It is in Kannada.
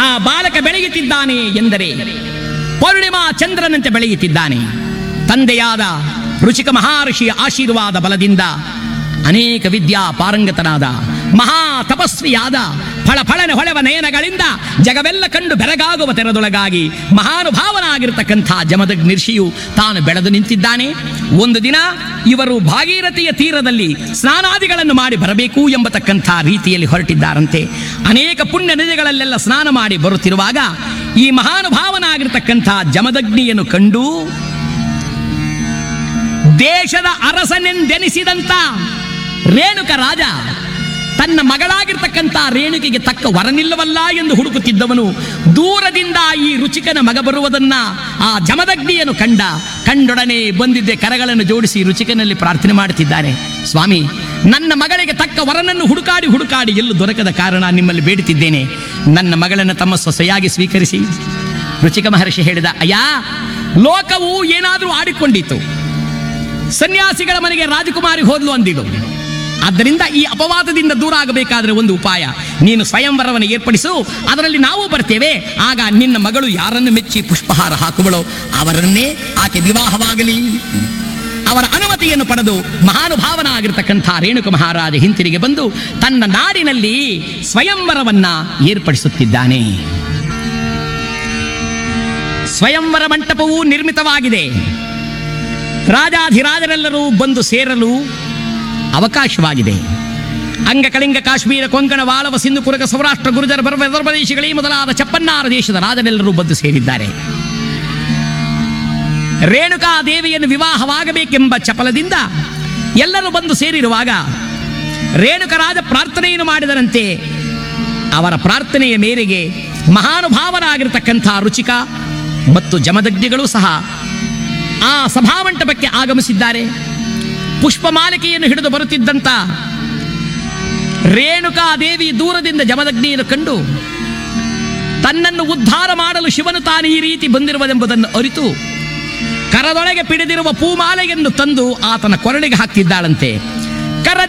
ಆ ಬಾಲಕ ಬೆಳೆಯುತ್ತಿದ್ದಾನೆ ಎಂದರೆ ಪೌರ್ಣಿಮಾ ಚಂದ್ರನಂತೆ ಬೆಳೆಯುತ್ತಿದ್ದಾನೆ ತಂದೆಯಾದ ರುಚಿಕ ಮಹರ್ಷಿಯ ಆಶೀರ್ವಾದ ಬಲದಿಂದ ಅನೇಕ ವಿದ್ಯಾ ಪಾರಂಗತನಾದ ಮಹಾ ತಪಸ್ವಿಯಾದ ಫಳಫಳನೆ ಹೊಳೆವ ನಯನಗಳಿಂದ ಜಗವೆಲ್ಲ ಕಂಡು ಬೆರಗಾಗುವ ತೆರದೊಳಗಾಗಿ ಮಹಾನುಭಾವನಾಗಿರ್ತಕ್ಕಂಥ ಜಮದಗ್ ನಿರ್ಷಿಯು ತಾನು ಬೆಳೆದು ನಿಂತಿದ್ದಾನೆ ಒಂದು ದಿನ ಇವರು ಭಾಗೀರಥಿಯ ತೀರದಲ್ಲಿ ಸ್ನಾನಾದಿಗಳನ್ನು ಮಾಡಿ ಬರಬೇಕು ಎಂಬತಕ್ಕಂಥ ರೀತಿಯಲ್ಲಿ ಹೊರಟಿದ್ದಾರಂತೆ ಅನೇಕ ಪುಣ್ಯ ನದಿಗಳಲ್ಲೆಲ್ಲ ಸ್ನಾನ ಮಾಡಿ ಬರುತ್ತಿರುವಾಗ ಈ ಮಹಾನುಭಾವನಾಗಿರ್ತಕ್ಕಂಥ ಜಮದಗ್ನಿಯನ್ನು ಕಂಡು ದೇಶದ ಅರಸನೆಂದೆನಿಸಿದಂತ ರೇಣುಕ ರಾಜ ತನ್ನ ಮಗಳಾಗಿರ್ತಕ್ಕಂಥ ರೇಣುಕಿಗೆ ತಕ್ಕ ವರನಿಲ್ಲವಲ್ಲ ಎಂದು ಹುಡುಕುತ್ತಿದ್ದವನು ದೂರದಿಂದ ಈ ರುಚಿಕನ ಮಗ ಬರುವುದನ್ನ ಆ ಜಮದಗ್ನಿಯನ್ನು ಕಂಡ ಕಂಡೊಡನೆ ಬಂದಿದ್ದೆ ಕರಗಳನ್ನು ಜೋಡಿಸಿ ರುಚಿಕನಲ್ಲಿ ಪ್ರಾರ್ಥನೆ ಮಾಡುತ್ತಿದ್ದಾನೆ ಸ್ವಾಮಿ ನನ್ನ ಮಗಳಿಗೆ ತಕ್ಕ ವರನನ್ನು ಹುಡುಕಾಡಿ ಹುಡುಕಾಡಿ ಎಲ್ಲೂ ದೊರಕದ ಕಾರಣ ನಿಮ್ಮಲ್ಲಿ ಬೇಡುತ್ತಿದ್ದೇನೆ ನನ್ನ ಮಗಳನ್ನು ತಮ್ಮ ಸೊಸೆಯಾಗಿ ಸ್ವೀಕರಿಸಿ ರುಚಿಕ ಮಹರ್ಷಿ ಹೇಳಿದ ಅಯ್ಯ ಲೋಕವು ಏನಾದರೂ ಆಡಿಕೊಂಡಿತ್ತು ಸನ್ಯಾಸಿಗಳ ಮನೆಗೆ ರಾಜಕುಮಾರಿ ಹೋದ್ಲು ಅಂದಿದ್ದು ಆದ್ದರಿಂದ ಈ ಅಪವಾದದಿಂದ ದೂರ ಆಗಬೇಕಾದ್ರೆ ಒಂದು ಉಪಾಯ ನೀನು ಸ್ವಯಂವರವನ್ನು ಏರ್ಪಡಿಸು ಅದರಲ್ಲಿ ನಾವು ಬರ್ತೇವೆ ಆಗ ನಿನ್ನ ಮಗಳು ಯಾರನ್ನು ಮೆಚ್ಚಿ ಪುಷ್ಪಹಾರ ಹಾಕುವಳೋ ಅವರನ್ನೇ ಆಕೆ ವಿವಾಹವಾಗಲಿ ಅವರ ಅನುಮತಿಯನ್ನು ಪಡೆದು ಮಹಾನುಭಾವನ ಆಗಿರ್ತಕ್ಕಂಥ ರೇಣುಕ ಮಹಾರಾಜ ಹಿಂತಿರುಗಿ ಬಂದು ತನ್ನ ನಾಡಿನಲ್ಲಿ ಸ್ವಯಂವರವನ್ನ ಏರ್ಪಡಿಸುತ್ತಿದ್ದಾನೆ ಸ್ವಯಂವರ ಮಂಟಪವು ನಿರ್ಮಿತವಾಗಿದೆ ರಾಜಾಧಿರಾಜರೆಲ್ಲರೂ ಬಂದು ಸೇರಲು ಅವಕಾಶವಾಗಿದೆ ಅಂಗಕಳಿಂಗ ಕಾಶ್ಮೀರ ಕೊಂಕಣ ವಾಳವ ಸಿಂಧು ಕುರಗ ಸೌರಾಷ್ಟ್ರ ಗುರುಜರ ಬರುವ ವಿದರ್ಭ ದೇಶಗಳೇ ಮೊದಲಾದ ಚಪ್ಪನ್ನಾರ ದೇಶದ ರಾಜರೆಲ್ಲರೂ ಬಂದು ಸೇರಿದ್ದಾರೆ ರೇಣುಕಾ ದೇವಿಯನ್ನು ವಿವಾಹವಾಗಬೇಕೆಂಬ ಚಪಲದಿಂದ ಎಲ್ಲರೂ ಬಂದು ಸೇರಿರುವಾಗ ರೇಣುಕ ರಾಜ ಪ್ರಾರ್ಥನೆಯನ್ನು ಮಾಡಿದರಂತೆ ಅವರ ಪ್ರಾರ್ಥನೆಯ ಮೇರೆಗೆ ಮಹಾನುಭಾವರಾಗಿರ್ತಕ್ಕಂಥ ರುಚಿಕ ಮತ್ತು ಜಮದಗ್ನಿಗಳು ಸಹ ಆ ಸಭಾಮಂಟಪಕ್ಕೆ ಆಗಮಿಸಿದ್ದಾರೆ ಪುಷ್ಪಮಾಲಿಕೆಯನ್ನು ಹಿಡಿದು ಬರುತ್ತಿದ್ದಂತ ರೇಣುಕಾ ದೇವಿ ದೂರದಿಂದ ಜಮದಗ್ನಿಯನ್ನು ಕಂಡು ತನ್ನನ್ನು ಉದ್ಧಾರ ಮಾಡಲು ಶಿವನು ತಾನು ಈ ರೀತಿ ಬಂದಿರುವುದೆಂಬುದನ್ನು ಅರಿತು ಕರದೊಳಗೆ ಪಿಡಿದಿರುವ ಪೂಮಾಲೆಯನ್ನು ತಂದು ಆತನ ಕೊರಳಿಗೆ ಹಾಕ್ತಿದ್ದಾಳಂತೆ ಕರ